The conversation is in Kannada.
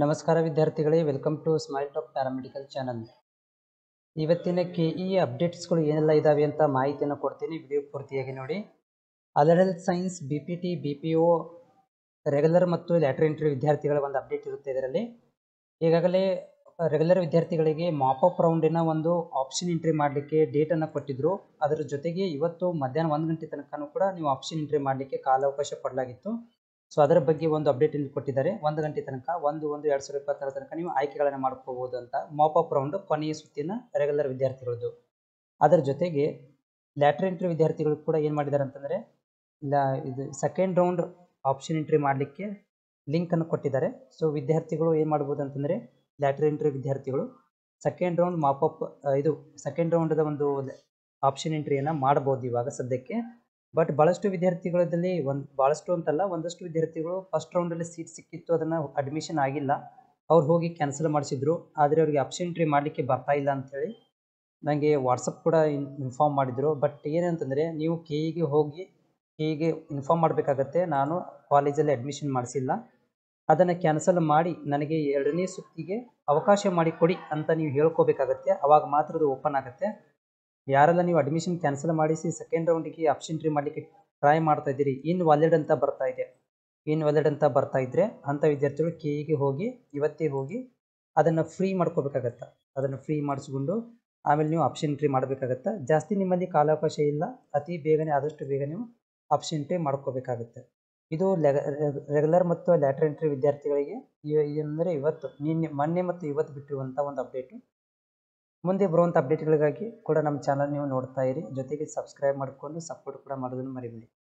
ನಮಸ್ಕಾರ ವಿದ್ಯಾರ್ಥಿಗಳೇ welcome to smile top paramedical channel ಇವತ್ತಿನ ಕೆ ಇ ಅಪ್ಡೇಟ್ಸ್ಗಳು ಏನೆಲ್ಲ ಇದ್ದಾವೆ ಅಂತ ಮಾಹಿತಿಯನ್ನು ಕೊಡ್ತೀನಿ ವಿಡಿಯೋ ಪೂರ್ತಿಯಾಗಿ ನೋಡಿ ಅಲರಲ್ science B P T B P O regular ಮತ್ತು ಲ್ಯಾಟ್ರ್ ಎಂಟ್ರಿ ವಿದ್ಯಾರ್ಥಿಗಳ ಒಂದು ಅಪ್ಡೇಟ್ ಇರುತ್ತೆ ಇದರಲ್ಲಿ ಈಗಾಗಲೇ ರೆಗ್ಯುಲರ್ ವಿದ್ಯಾರ್ಥಿಗಳಿಗೆ ಮಾಪಪ್ ರೌಂಡಿನ ಒಂದು ಆಪ್ಷನ್ ಎಂಟ್ರಿ ಮಾಡಲಿಕ್ಕೆ ಡೇಟನ್ನು ಕೊಟ್ಟಿದ್ದರು ಅದರ ಜೊತೆಗೆ ಇವತ್ತು ಮಧ್ಯಾಹ್ನ ಒಂದು ಗಂಟೆ ತನಕನೂ ಕೂಡ ನೀವು ಆಪ್ಷನ್ ಎಂಟ್ರಿ ಮಾಡಲಿಕ್ಕೆ ಕಾಲಾವಕಾಶ ಕೊಡಲಾಗಿತ್ತು ಸೊ ಅದರ ಬಗ್ಗೆ ಒಂದು ಅಪ್ಡೇಟ್ ಇಲ್ಲಿ ಕೊಟ್ಟಿದ್ದಾರೆ ಒಂದು ಗಂಟೆ ತನಕ ಒಂದು ಒಂದು ಎರಡು ಸಾವಿರದ ಇಪ್ಪತ್ತರ ತನಕ ನೀವು ಆಯ್ಕೆಗಳನ್ನು ಮಾಡ್ಕೋಬಹುದು ಅಂತ ಮಾಪಪ್ ರೌಂಡ್ ಕೊನೆಯ ಸುತ್ತಿನ ರೆಗ್ಯುಲರ್ ವಿದ್ಯಾರ್ಥಿಗಳದ್ದು ಅದರ ಜೊತೆಗೆ ಲ್ಯಾಟ್ರ್ ಎಂಟ್ರಿ ವಿದ್ಯಾರ್ಥಿಗಳು ಕೂಡ ಏನು ಮಾಡಿದ್ದಾರೆ ಅಂತಂದರೆ ಇಲ್ಲ ಇದು ಸೆಕೆಂಡ್ ರೌಂಡ್ ಆಪ್ಷನ್ ಎಂಟ್ರಿ ಮಾಡಲಿಕ್ಕೆ ಲಿಂಕನ್ನು ಕೊಟ್ಟಿದ್ದಾರೆ ಸೊ ವಿದ್ಯಾರ್ಥಿಗಳು ಏನು ಮಾಡ್ಬೋದು ಅಂತಂದರೆ ಲ್ಯಾಟ್ರ್ ಎಂಟ್ರಿ ವಿದ್ಯಾರ್ಥಿಗಳು ಸೆಕೆಂಡ್ ರೌಂಡ್ ಮಾಪಪ್ ಇದು ಸೆಕೆಂಡ್ ರೌಂಡದ ಒಂದು ಆಪ್ಷನ್ ಎಂಟ್ರಿಯನ್ನು ಮಾಡ್ಬೋದು ಇವಾಗ ಸದ್ಯಕ್ಕೆ ಬಟ್ ಭಾಳಷ್ಟು ವಿದ್ಯಾರ್ಥಿಗಳಲ್ಲಿ ಒಂದು ಭಾಳಷ್ಟು ಅಂತಲ್ಲ ಒಂದಷ್ಟು ವಿದ್ಯಾರ್ಥಿಗಳು ಫಸ್ಟ್ ರೌಂಡಲ್ಲಿ ಸೀಟ್ ಸಿಕ್ಕಿತ್ತು ಅದನ್ನು ಅಡ್ಮಿಷನ್ ಆಗಿಲ್ಲ ಅವ್ರು ಹೋಗಿ ಕ್ಯಾನ್ಸಲ್ ಮಾಡಿಸಿದ್ರು ಆದರೆ ಅವರಿಗೆ ಆಪ್ಷನ್ ಎಂಟ್ರಿ ಮಾಡಲಿಕ್ಕೆ ಬರ್ತಾ ಇಲ್ಲ ಅಂಥೇಳಿ ನನಗೆ ವಾಟ್ಸಪ್ ಕೂಡ ಇನ್ ಇನ್ಫಾರ್ಮ್ ಮಾಡಿದರು ಬಟ್ ಏನಂತಂದರೆ ನೀವು ಕೆ ಇಗೆ ಹೋಗಿ ಕೆ ಇಗೆ ಇನ್ಫಾರ್ಮ್ ಮಾಡಬೇಕಾಗತ್ತೆ ನಾನು ಕಾಲೇಜಲ್ಲಿ ಅಡ್ಮಿಷನ್ ಮಾಡಿಸಿಲ್ಲ ಅದನ್ನು ಕ್ಯಾನ್ಸಲ್ ಮಾಡಿ ನನಗೆ ಎರಡನೇ ಸುತ್ತಿಗೆ ಅವಕಾಶ ಮಾಡಿ ಕೊಡಿ ಅಂತ ನೀವು ಹೇಳ್ಕೋಬೇಕಾಗತ್ತೆ ಅವಾಗ ಮಾತ್ರ ಅದು ಓಪನ್ ಆಗುತ್ತೆ ಯಾರೆಲ್ಲ ನೀವು ಅಡ್ಮಿಷನ್ ಕ್ಯಾನ್ಸಲ್ ಮಾಡಿಸಿ ಸೆಕೆಂಡ್ ರೌಂಡಿಗೆ ಆಪ್ಷನ್ ಎಂಟ್ರಿ ಮಾಡಲಿಕ್ಕೆ ಟ್ರೈ ಮಾಡ್ತಾ ಇದ್ದೀರಿ ಇನ್ ವ್ಯಾಲಿಡ್ ಅಂತ ಬರ್ತಾ ಇದೆ ಇನ್ ವ್ಯಾಲಿಡ್ ಅಂತ ಬರ್ತಾ ಇದ್ದರೆ ಅಂಥ ವಿದ್ಯಾರ್ಥಿಗಳು ಕೆ ಇಗೆ ಹೋಗಿ ಇವತ್ತೇ ಹೋಗಿ ಅದನ್ನು ಫ್ರೀ ಮಾಡ್ಕೋಬೇಕಾಗತ್ತೆ ಅದನ್ನು ಫ್ರೀ ಮಾಡಿಸ್ಕೊಂಡು ಆಮೇಲೆ ನೀವು ಆಪ್ಷನ್ ಎಂಟ್ರಿ ಮಾಡಬೇಕಾಗತ್ತೆ ಜಾಸ್ತಿ ನಿಮ್ಮಲ್ಲಿ ಕಾಲಾವಕಾಶ ಇಲ್ಲ ಅತಿ ಬೇಗನೆ ಆದಷ್ಟು ಬೇಗ ನೀವು ಆಪ್ಷನ್ ಎಂಟ್ರಿ ಮಾಡ್ಕೋಬೇಕಾಗುತ್ತೆ ಇದು ರೆಗ್ಯುಲರ್ ಮತ್ತು ಲ್ಯಾಟ್ರ್ ಎಂಟ್ರಿ ವಿದ್ಯಾರ್ಥಿಗಳಿಗೆ ಅಂದರೆ ಇವತ್ತು ನಿನ್ನೆ ಮೊನ್ನೆ ಮತ್ತು ಇವತ್ತು ಬಿಟ್ಟಿರುವಂಥ ಒಂದು ಅಪ್ಡೇಟು ಮುಂದೆ ಬರುವಂಥ ಅಪ್ಡೇಟ್ಗಳಿಗಾಗಿ ಕೂಡ ನಮ್ಮ ಚಾನಲ್ ನೀವು ನೋಡ್ತಾ ಇರಿ ಜೊತೆಗೆ ಸಬ್ಸ್ಕ್ರೈಬ್ ಮಾಡಿಕೊಂಡು ಸಪೋರ್ಟ್ ಕೂಡ ಮಾಡೋದನ್ನು ಮರಿಬೇಡಿ